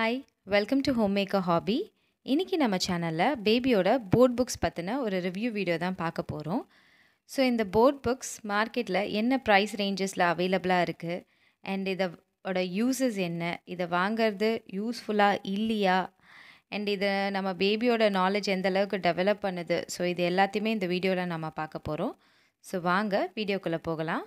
Hi welcome to home maker hobby இன்றைக்கி நம்ம சேனலில் பேபியோட போர்ட் புக்ஸ் பற்றின ஒரு ரிவ்யூ வீடியோ தான் பார்க்க போகிறோம் ஸோ இந்த போர்ட் புக்ஸ் மார்க்கெட்டில் என்ன ப்ரைஸ் ரேஞ்சஸில் அவைலபிளாக இருக்குது அண்ட் இதோட யூசஸ் என்ன இதை வாங்கிறது யூஸ்ஃபுல்லாக இல்லையா அண்ட் இது நம்ம பேபியோட நாலேஜ் எந்த அளவுக்கு டெவலப் பண்ணுது ஸோ இது எல்லாத்தையுமே இந்த வீடியோவில் நம்ம பார்க்க போகிறோம் ஸோ வாங்க வீடியோக்குள்ளே போகலாம்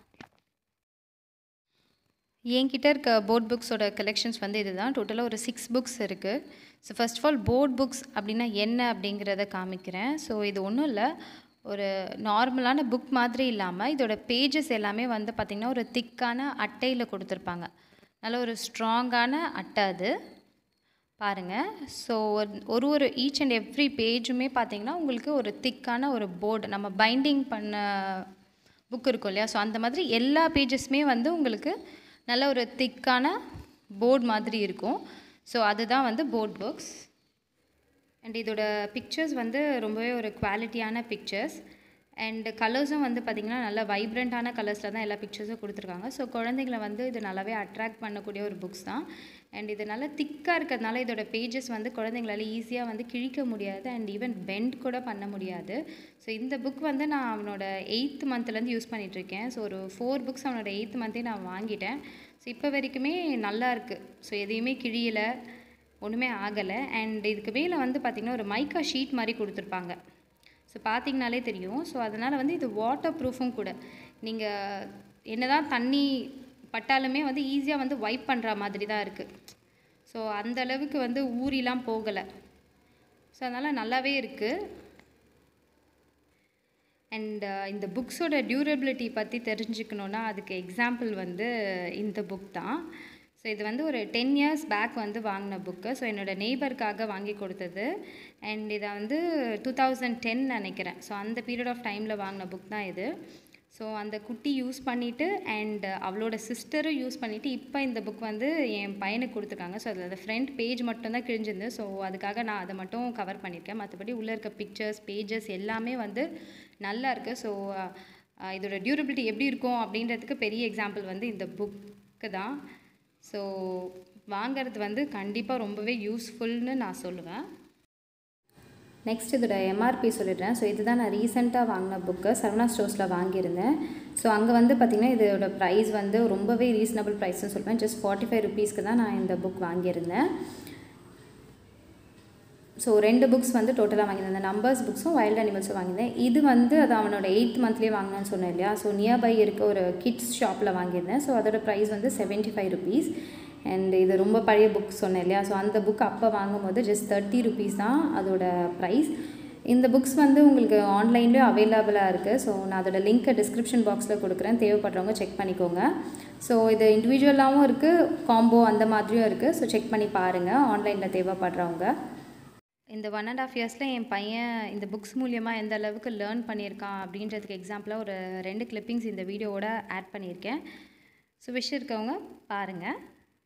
என்கிட்ட இருக்க போர்ட் புக்ஸோட கலெக்ஷன்ஸ் வந்து இதுதான் டோட்டலாக ஒரு சிக்ஸ் புக்ஸ் இருக்குது so first of all board books அப்படின்னா என்ன அப்படிங்கிறத காமிக்கிறேன் ஸோ இது ஒன்றும் இல்லை ஒரு நார்மலான புக் மாதிரி இல்லாமல் இதோட பேஜஸ் எல்லாமே வந்து பார்த்திங்கன்னா ஒரு திக்கான அட்டையில் கொடுத்துருப்பாங்க நல்ல ஒரு ஸ்ட்ராங்கான அட்டை அது பாருங்கள் ஸோ ஒரு ஒரு ஈச் அண்ட் எவ்ரி பேஜுமே பார்த்திங்கன்னா உங்களுக்கு ஒரு திக்கான ஒரு போர்டு நம்ம பைண்டிங் பண்ண புக் இருக்கும் இல்லையா ஸோ அந்த மாதிரி எல்லா பேஜஸுமே வந்து உங்களுக்கு நல்ல ஒரு திக்கான போர்ட் மாதிரி இருக்கும் ஸோ அதுதான் வந்து போர்ட் புக்ஸ் அண்ட் இதோட பிக்சர்ஸ் வந்து ரொம்பவே ஒரு குவாலிட்டியான பிக்சர்ஸ் அண்ட் கலர்ஸும் வந்து பார்த்திங்கன்னா நல்லா வைப்ரண்ட்டான கலர்ஸில் தான் எல்லா பிக்சர்ஸும் கொடுத்துருக்காங்க ஸோ குழந்தைங்களை வந்து இது நல்லாவே அட்ராக்ட் பண்ணக்கூடிய ஒரு புக்ஸ் தான் அண்ட் இது நல்லா திக்காக இருக்கிறதுனால இதோட பேஜஸ் வந்து குழந்தைங்களால ஈஸியாக வந்து கிழிக்க முடியாது அண்ட் ஈவன் பெண்ட் கூட பண்ண முடியாது ஸோ இந்த புக் வந்து நான் அவனோட எயித்து மந்த்லேருந்து யூஸ் பண்ணிகிட்ருக்கேன் ஸோ ஒரு ஃபோர் புக்ஸ் அவனோட எயித்து மந்த்தே நான் வாங்கிட்டேன் ஸோ இப்போ வரைக்குமே நல்லா இருக்குது ஸோ எதையுமே கிழியலை ஒன்றுமே ஆகலை அண்ட் இதுக்கு மேலே வந்து பார்த்திங்கன்னா ஒரு மைக்கா ஷீட் மாதிரி கொடுத்துருப்பாங்க ஸோ பார்த்திங்கனாலே தெரியும் ஸோ அதனால் வந்து இது வாட்டர் ப்ரூஃபும் கூட நீங்கள் என்ன தான் தண்ணி பட்டாலுமே வந்து ஈஸியாக வந்து வைப் பண்ணுற மாதிரி தான் இருக்குது ஸோ அந்த அளவுக்கு வந்து ஊறிலாம் போகலை ஸோ அதனால் நல்லாவே இருக்குது அண்ட் இந்த புக்ஸோட டியூரபிலிட்டி பற்றி தெரிஞ்சுக்கணுன்னா அதுக்கு எக்ஸாம்பிள் வந்து இந்த புக் தான் ஸோ இது வந்து ஒரு டென் இயர்ஸ் பேக் வந்து வாங்கின புக்கு ஸோ என்னோடய நெய்பருக்காக வாங்கி கொடுத்தது அண்ட் இதை வந்து டூ தௌசண்ட் டென் நினைக்கிறேன் ஸோ அந்த பீரியட் ஆஃப் டைமில் வாங்கின புக் தான் இது ஸோ அந்த குட்டி யூஸ் பண்ணிவிட்டு அண்ட் அவளோட சிஸ்டரும் யூஸ் பண்ணிவிட்டு இப்போ இந்த புக் வந்து என் பையனுக்கு கொடுத்துருக்காங்க ஸோ அதில் அந்த ஃப்ரண்ட் பேஜ் மட்டும்தான் கிழிஞ்சிருந்து ஸோ அதுக்காக நான் அதை மட்டும் கவர் பண்ணியிருக்கேன் மற்றபடி உள்ளே இருக்க பிக்சர்ஸ் பேஜஸ் எல்லாமே வந்து நல்லா இருக்குது ஸோ இதோட டியூரபிலிட்டி எப்படி இருக்கும் அப்படின்றதுக்கு பெரிய எக்ஸாம்பிள் வந்து இந்த புக்கு தான் ஸோ வாங்கிறது வந்து கண்டிப்பாக ரொம்பவே யூஸ்ஃபுல்னு நான் சொல்லுவேன் நெக்ஸ்ட் இதோட எம்ஆர்பி சொல்லிடுறேன் ஸோ இதுதான் நான் ரீசெண்டாக வாங்கின புக்கு சரவணா ஸ்டோர்ஸில் வாங்கியிருந்தேன் ஸோ அங்கே வந்து பார்த்திங்கன்னா இதோட ப்ரைஸ் வந்து ரொம்பவே ரீசனபிள் ப்ரைஸ்னு சொல்லுவேன் ஜஸ்ட் ஃபார்ட்டி ஃபைவ் ருபீஸ்க்கு தான் நான் இந்த புக் வாங்கியிருந்தேன் ஸோ ரெண்டு புக்ஸ் வந்து டோட்டலாக வாங்கியிருந்தேன் நம்பர்ஸ் புக்ஸும் வைல்ட் அனிமல்ஸும் வாங்கியிருந்தேன் இது வந்து அது அவனோட எயித் மந்த்லேயே வாங்கினேன்னு சொன்னேன் இல்லையா ஸோ நியர்பை இருக்க ஒரு கிட்ஸ் ஷாப்பில் வாங்கியிருந்தேன் ஸோ அதோட ப்ரைஸ் வந்து செவன்ட்டி ஃபைவ் ருபீஸ் அண்ட் இது ரொம்ப பழைய புக் சொன்னேன் இல்லையா ஸோ அந்த புக் அப்போ வாங்கும்போது ஜஸ்ட் தேர்ட்டி ருபீஸ் தான் அதோட ப்ரைஸ் இந்த புக்ஸ் வந்து உங்களுக்கு ஆன்லைன்லேயும் அவைலபிளாக இருக்குது ஸோ நான் அதோட லிங்க்கை டிஸ்கிரிப்ஷன் பாக்ஸில் கொடுக்குறேன் தேவைப்படுறவங்க செக் பண்ணிக்கோங்க ஸோ இது இண்டிவிஜுவலாகவும் இருக்குது காம்போ அந்த மாதிரியும் இருக்குது ஸோ செக் பண்ணி பாருங்கள் ஆன்லைனில் தேவைப்படுறவங்க இந்த ஒன் அண்ட் ஆஃப் இயர்ஸில் என் பையன் இந்த புக்ஸ் மூலியமாக எந்த அளவுக்கு லேர்ன் பண்ணியிருக்கான் அப்படின்றதுக்கு எக்ஸாம்பிளாக ஒரு ரெண்டு கிளிப்பிங்ஸ் இந்த வீடியோவோட ஆட் பண்ணியிருக்கேன் ஸோ விஷ் இருக்கவங்க பாருங்கள்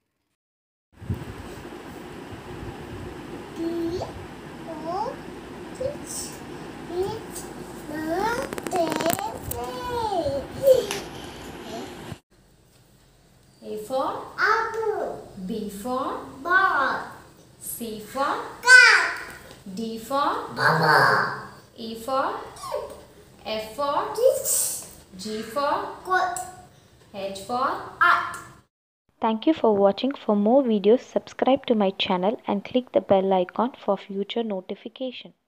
A for Apple, B for ball, C for cat, D for bubble, E for F for fish, G for goat, H for art. Thank you for watching. For more videos, subscribe to my channel and click the bell icon for future notification.